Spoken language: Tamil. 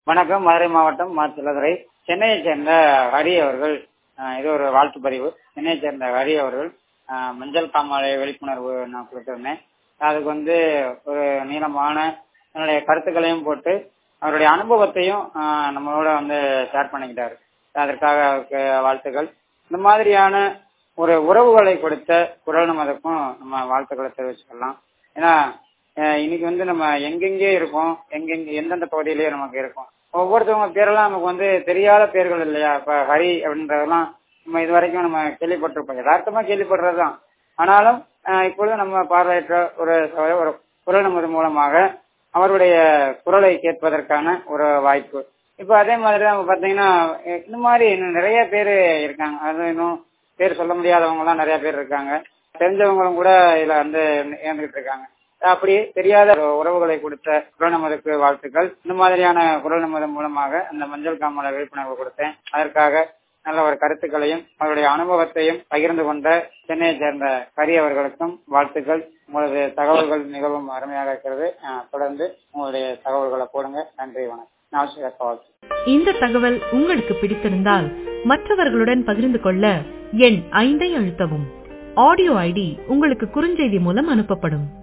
வணக்கம் மதுரை மாவட்டம் மாச்சிலதுரை சென்னையை சேர்ந்த ஹரி அவர்கள் அஹ், இது ஒரு வாழ்த்து பதிவு சென்னையை சேர்ந்த ஹரி அவர்கள் அஹ், மஞ்சள் காமாலை விழிப்புணர்வு நான் கொடுத்திருந்தேன் அதுக்கு வந்து ஒரு நீளமான என்னுடைய கருத்துக்களையும் போட்டு அவருடைய அனுபவத்தையும் அஹ், நம்மளோட வந்து ஷேர் பண்ணிக்கிட்டாரு அதற்காக அவருக்கு வாழ்த்துக்கள் இந்த மாதிரியான ஒரு உறவுகளை கொடுத்த குரல் நமதுக்கும் நம்ம வாழ்த்துக்களை தெரிவிச்சுக்கலாம் ஏன்னா அஹ் இன்னைக்கு வந்து நம்ம எங்கெங்கே இருக்கோம் எங்கெங்க எந்தெந்த பகுதியிலேயே நமக்கு இருக்கோம் ஒவ்வொருத்தவங்க பேரெல்லாம் நமக்கு வந்து தெரியாத பேர்கள் இல்லையா இப்ப ஹரி அப்படின்றதெல்லாம் நம்ம இது வரைக்கும் நம்ம கேள்விப்பட்டிருப்போம் யதார்த்தமா கேள்விப்படுறதுதான் ஆனாலும் அஹ் இப்பொழுது நம்ம பார்வையற்ற ஒரு சகோதரர் ஒரு குரல் நமது மூலமாக அவருடைய குரலை கேட்பதற்கான ஒரு வாய்ப்பு இப்ப அதே மாதிரி நம்ம பாத்தீங்கன்னா அஹ் இந்த மாதிரி இன்னும் நிறைய பேர் இருக்காங்க அது இன்னும் பேர் சொல்ல முடியாதவங்க எல்லாம் நிறைய பேர் இருக்காங்க தெரிஞ்சவங்களும் கூட இதுல வந்து இறந்துகிட்டு இருக்காங்க அப்படி தெரியாத உறவுகளை கொடுத்த குரல் நமதுக்கு வாழ்த்துக்கள் இந்த மாதிரியான குரல் நமது மூலமாக அந்த மஞ்சள் காமல விழிப்புணர்வு கொடுத்தேன் அதற்காக நல்ல ஒரு கருத்துக்களையும் அவருடைய அனுபவத்தையும் பகிர்ந்து கொண்ட சென்னையை சேர்ந்த ஹரி அவர்களுக்கும் வாழ்த்துக்கள் உங்களது தகவல்கள் மிகவும் அருமையாக இருக்கிறது அஹ் தொடர்ந்து உங்களுடைய தகவல்களை போடுங்க நன்றி வணக்கம் நான் கால் இந்த தகவல் உங்களுக்கு பிடித்திருந்தால் மற்றவர்களுடன் பகிர்ந்து கொள்ள எண் ஐந்தை அழுத்தவும் ஆடியோ ஐடி உங்களுக்கு குறுஞ்செய்தி மூலம் அனுப்பப்படும்